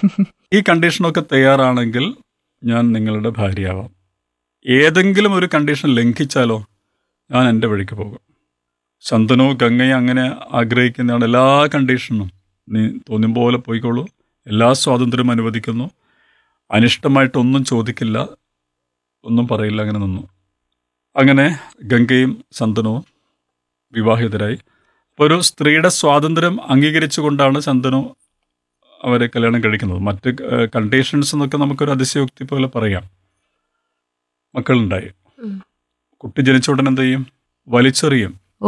ഈ കണ്ടീഷനൊക്കെ തയ്യാറാണെങ്കിൽ ഞാൻ നിങ്ങളുടെ ഭാര്യയാവാം ഏതെങ്കിലും ഒരു കണ്ടീഷൻ ലംഘിച്ചാലോ ഞാൻ എൻ്റെ വഴിക്ക് പോകും ശന്തനോ ഗംഗയോ അങ്ങനെ ആഗ്രഹിക്കുന്നതാണ് എല്ലാ കണ്ടീഷനും നീ തോന്നും പോലെ പോയിക്കോളൂ എല്ലാ സ്വാതന്ത്ര്യവും അനുവദിക്കുന്നു അനിഷ്ടമായിട്ടൊന്നും ചോദിക്കില്ല ഒന്നും പറയില്ല അങ്ങനെ നിന്നു അങ്ങനെ ഗംഗയും ശന്തനുവും വിവാഹിതരായി അപ്പോൾ ഒരു സ്ത്രീയുടെ സ്വാതന്ത്ര്യം അംഗീകരിച്ചുകൊണ്ടാണ് ശന്തനു അവരെ കല്യാണം കഴിക്കുന്നത് മറ്റ് കണ്ടീഷൻസ് എന്നൊക്കെ നമുക്കൊരു അതിശയോക്തി പോലെ പറയാം മക്കളുണ്ടായി ഉം. കുട്ടി ജനിച്ച ഉടനെ എന്ത് ചെയ്യും വലിച്ചെറിയും ഓ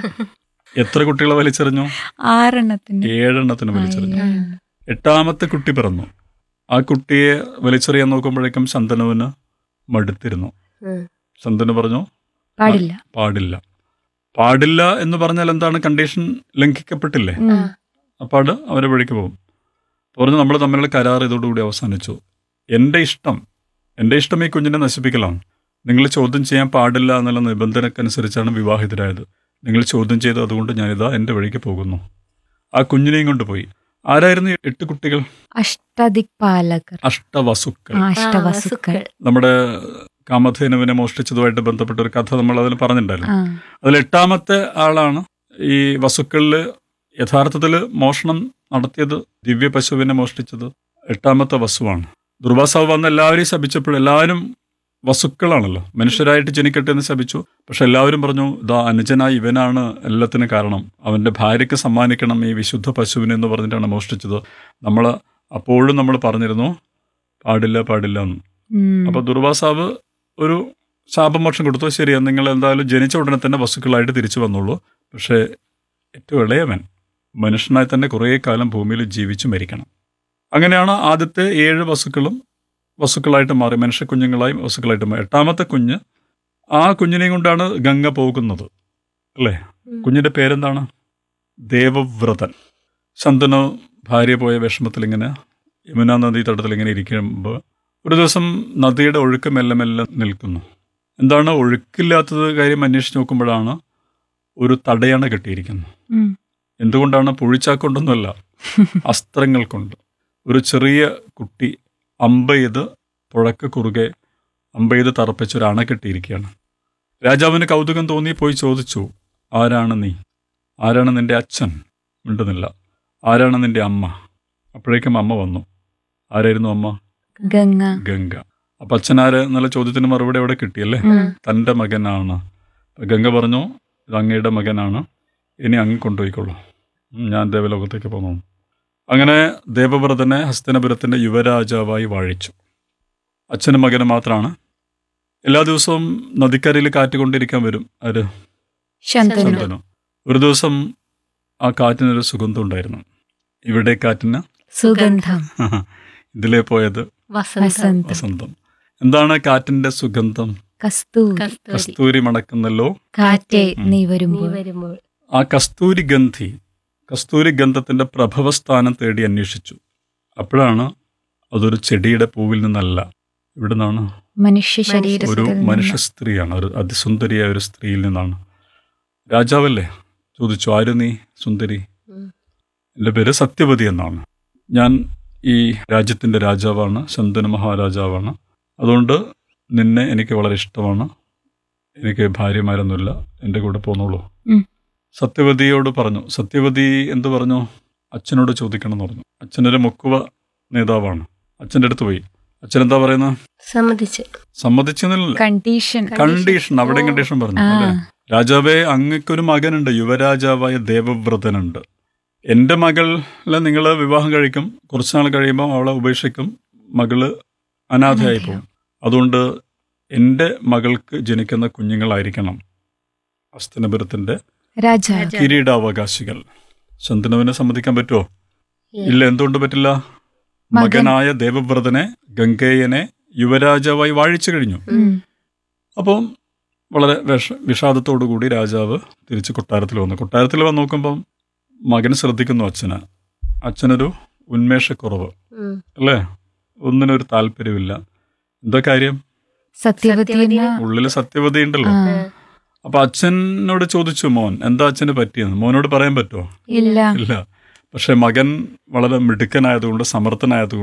എത്ര കുട്ടികളെ വലിച്ചെറിഞ്ഞു ആറെണ്ണത്തിന് ഏഴെണ്ണത്തിന് വലിച്ചെറിഞ്ഞു അയ്യോ. എട്ടാമത്തെ കുട്ടി പിറന്നു ആ കുട്ടിയെ വലിച്ചെറിയാൻ നോക്കുമ്പോഴേക്കും ശന്തനുവിന് മടുത്തിരുന്നു ഉം. ശന്തനു പറഞ്ഞു പാടില്ല പാടില്ല പാടില്ല എന്ന് പറഞ്ഞാൽ എന്താണ് കണ്ടീഷൻ ലംഘിക്കപ്പെട്ടില്ലേ ഉം. അപ്പോൾ അവരെ വഴിക്ക് പോകും പറഞ്ഞു നമ്മൾ തമ്മിലുള്ള കരാർ ഇതോടുകൂടി അവസാനിച്ചു എൻ്റെ ഇഷ്ടം എൻ്റെ ഇഷ്ടം ഈ കുഞ്ഞിനെ നശിപ്പിക്കലാണ് നിങ്ങൾ ചോദ്യം ചെയ്യാൻ പാടില്ല എന്നുള്ള നിബന്ധനക്കനുസരിച്ചാണ് വിവാഹിതരായത് നിങ്ങൾ ചോദ്യം ചെയ്തു അതുകൊണ്ട് ഞാനിതാ എൻ്റെ വഴിക്ക് പോകുന്നു ആ കുഞ്ഞിനെയും കൊണ്ടുപോയി ആരായിരുന്നു ഈ എട്ട് കുട്ടികൾ അഷ്ടദിക്പാലകർ അഷ്ടവസുക്കൾ ആ, ആ, അഷ്ടവസുക്കൾ വസുക്കൾ. നമ്മുടെ കാമധേനുവിനെ മോഷ്ടിച്ചതുമായിട്ട് ബന്ധപ്പെട്ട ഒരു കഥ നമ്മൾ അതിൽ പറഞ്ഞിട്ടുണ്ടായിരുന്നു ആ അതിൽ എട്ടാമത്തെ ആളാണ് ഈ വസുക്കളിൽ യഥാർത്ഥത്തിൽ മോഷണം നടത്തിയത് ദിവ്യ പശുവിനെ മോഷ്ടിച്ചത് എട്ടാമത്തെ വസുവാണ് ദുർവാസാവ് വന്ന് എല്ലാവരെയും ശപിച്ചപ്പോൾ എല്ലാവരും വസുക്കളാണല്ലോ മനുഷ്യരായിട്ട് ജനിക്കട്ടെ എന്ന് ശപിച്ചു പക്ഷെ എല്ലാവരും പറഞ്ഞു ഇതാ അനുജനായി ഇവനാണ് എല്ലാത്തിനും കാരണം അവൻ്റെ ഭാര്യയ്ക്ക് സമ്മാനിക്കണം ഈ വിശുദ്ധ പശുവിനെ എന്ന് പറഞ്ഞിട്ടാണ് മോഷ്ടിച്ചത് നമ്മൾ അപ്പോഴും നമ്മൾ പറഞ്ഞിരുന്നു പാടില്ല പാടില്ല എന്ന് ഉം. അപ്പൊ ദുർവാസാവ് ഒരു ശാപമോക്ഷം കൊടുത്തു ശരിയാ നിങ്ങൾ എന്തായാലും ജനിച്ച ഉടനെ തന്നെ വസ്തുക്കളായിട്ട് തിരിച്ചു വന്നുള്ളൂ പക്ഷേ ഏറ്റവും ഇളയവൻ മനുഷ്യനായി തന്നെ കുറേ കാലം ഭൂമിയിൽ ജീവിച്ചു മരിക്കണം അങ്ങനെയാണ് ആദ്യത്തെ ഏഴ് വസ്തുക്കളും വസ്തുക്കളായിട്ട് മാറി മനുഷ്യ കുഞ്ഞുങ്ങളായി വസ്തുക്കളായിട്ട് മാറി എട്ടാമത്തെ കുഞ്ഞ് ആ കുഞ്ഞിനെയും കൊണ്ടാണ് ഗംഗ പോകുന്നത് അല്ലേ ഉം. കുഞ്ഞിന്റെ പേരെന്താണ് ദേവവ്രതൻ ശന്തനു ഭാര്യ പോയ വിഷമത്തിൽ ഇങ്ങനെ യമുന നദീ തടത്തിൽ ഇങ്ങനെ ഇരിക്കുമ്പോൾ ഒരു ദിവസം നദിയുടെ ഒഴുക്ക് മെല്ലെ മെല്ലെ നിൽക്കുന്നു എന്താണ് ഒഴുക്കില്ലാത്തത് കാര്യം അന്വേഷിച്ച് നോക്കുമ്പോഴാണ് ഒരു തടയണ കെട്ടിയിരിക്കുന്നത് ഉം. എന്തുകൊണ്ടാണ് പുഴിച്ചാക്കൊണ്ടൊന്നുമല്ല അസ്ത്രങ്ങൾ കൊണ്ട് ഒരു ചെറിയ കുട്ടി അമ്പെയ്ത് പുഴക്ക് കുറുകെ അമ്പെയ്ത് തറപ്പിച്ച് ഒരു അണ കെട്ടിയിരിക്കുകയാണ് രാജാവിന് കൗതുകം തോന്നി പോയി ചോദിച്ചു ആരാണ് നീ ആരാണ് നിന്റെ അച്ഛൻ മിണ്ടുന്നില്ല ആരാണ് നിന്റെ അമ്മ അപ്പോഴേക്കും അമ്മ വന്നു ആരായിരുന്നു അമ്മ ഗംഗ ഗംഗ അപ്പൊ അച്ഛനാര് എന്നുള്ള ചോദ്യത്തിന് മറുപടി അവിടെ കിട്ടിയല്ലേ ഉം. തൻ്റെ മകനാണ് അപ്പൊ ഗംഗ പറഞ്ഞു ഇത് അങ്ങയുടെ മകനാണ് ഇനി അങ്ങ് കൊണ്ടുപോയിക്കോളൂ ഉം, ഞാൻ ദേവലോകത്തേക്ക് പോന്നു അങ്ങനെ ദേവവ്രതനെ ഹസ്തനപുരത്തിൻ്റെ യുവരാജാവായി വാഴിച്ചു അച്ഛനും മകനും മാത്രമാണ് എല്ലാ ദിവസവും നദിക്കരയിൽ കാറ്റുകൊണ്ടിരിക്കാൻ വരും ആര് ശന്തനു ചന്ദനു ഒരു ദിവസം ആ കാറ്റിനൊരു സുഗന്ധം ഉണ്ടായിരുന്നു ഇവിടെ കാറ്റിന് സുഗന്ധം ഇതിലേ പോയത് വസന്തം വസന്തം വസന്തം എന്താണ് കാറ്റിന്റെ സുഗന്ധം കസ്തൂരി കസ്തൂരി കസ്തൂരി മണക്കുന്നല്ലോ കാറ്റേ ഉം. നീ നീ വരുമ്പോൾ വരുമ്പോൾ ആ കസ്തൂരി ഗന്ധി കസ്തൂരി ഗന്ധത്തിന്റെ പ്രഭവസ്ഥാനം തേടി അന്വേഷിച്ചു അപ്പോഴാണ് അതൊരു ചെടിയുടെ പൂവിൽ നിന്നല്ല ഇവിടെ നിന്നാണ് മനുഷ്യ ഒരു ശരീരത്തിൽ മനുഷ്യ സ്ത്രീയാണ് ഒരു അതിസുന്ദരിയായ ഒരു സ്ത്രീയിൽ നിന്നാണ് രാജാവല്ലേ ചോദിച്ചു ആര് നീ സുന്ദരി ഉം. എൻ്റെ പേര് സത്യവതി എന്നാണ് ഞാൻ ഈ രാജ്യത്തിൻ്റെ രാജാവാണ് ശന്തനു മഹാരാജാവാണ് അതുകൊണ്ട് നിന്നെ എനിക്ക് വളരെ ഇഷ്ടമാണ് എനിക്ക് ഭാര്യമാരൊന്നുമില്ല എൻ്റെ കൂടെ പോന്നോളൂ ഉം. സത്യവതിയോട് പറഞ്ഞു സത്യവതി എന്ത് പറഞ്ഞു അച്ഛനോട് ചോദിക്കണം എന്ന് പറഞ്ഞു അച്ഛനൊരു മുക്കുവ നേതാവാണ് അച്ഛൻ്റെ അടുത്ത് പോയി അച്ഛൻ എന്താ പറയുന്നത് സമ്മതിച്ച് സമ്മതിച്ചെന്നില്ല കണ്ടീഷൻ കണ്ടീഷൻ അവിടെയും ഓ. കണ്ടീഷൻ പറഞ്ഞു ആ അല്ലേ രാജാവേ അങ്ങക്കൊരു മകനുണ്ട് യുവരാജാവായ ദേവവ്രതനുണ്ട് എൻ്റെ മകളെ നിങ്ങൾ വിവാഹം കഴിക്കും കുറച്ച് നാൾ കഴിയുമ്പോൾ അവളെ ഉപേക്ഷിക്കും മകള് അനാഥയായി പോകും അതുകൊണ്ട് എൻ്റെ മകൾക്ക് ജനിക്കുന്ന കുഞ്ഞുങ്ങളായിരിക്കണം അസ്തനപുരത്തിൻ്റെ രാജാ രാജാ. കിരീടാവകാശികൾ ശന്തനുവിനെ സമ്മതിക്കാൻ പറ്റുമോ ഇല്ല എന്തുകൊണ്ട് പറ്റില്ല മകൻ. മകനായ ദേവവ്രതനെ ഗംഗേയനെ യുവരാജാവായി വാഴിച്ചു കഴിഞ്ഞു ഉം. അപ്പം വളരെ വിഷ വിഷാദത്തോടു കൂടി രാജാവ് തിരിച്ച് കൊട്ടാരത്തിൽ വന്നു കൊട്ടാരത്തിൽ വന്ന് നോക്കുമ്പം മകൻ ശ്രദ്ധിക്കുന്നു അച്ഛന് അച്ഛനൊരു ഉന്മേഷക്കുറവ് ഉം. അല്ലേ ഒന്നിനൊരു താല്പര്യമില്ല എന്താ കാര്യം സത്യവതി എന്ന ഉള്ളിൽ സത്യവതി ഉണ്ടല്ലോ ആ, അപ്പൊ അച്ഛനോട് ചോദിച്ചു മോൻ എന്താ അച്ഛന് പറ്റിയെന്ന് മോനോട് പറയാൻ പറ്റുമോ ഇല്ല ഇല്ല പക്ഷെ മകൻ വളരെ മിടുക്കനായതുകൊണ്ട് സമർത്ഥനായതുകൊണ്ട്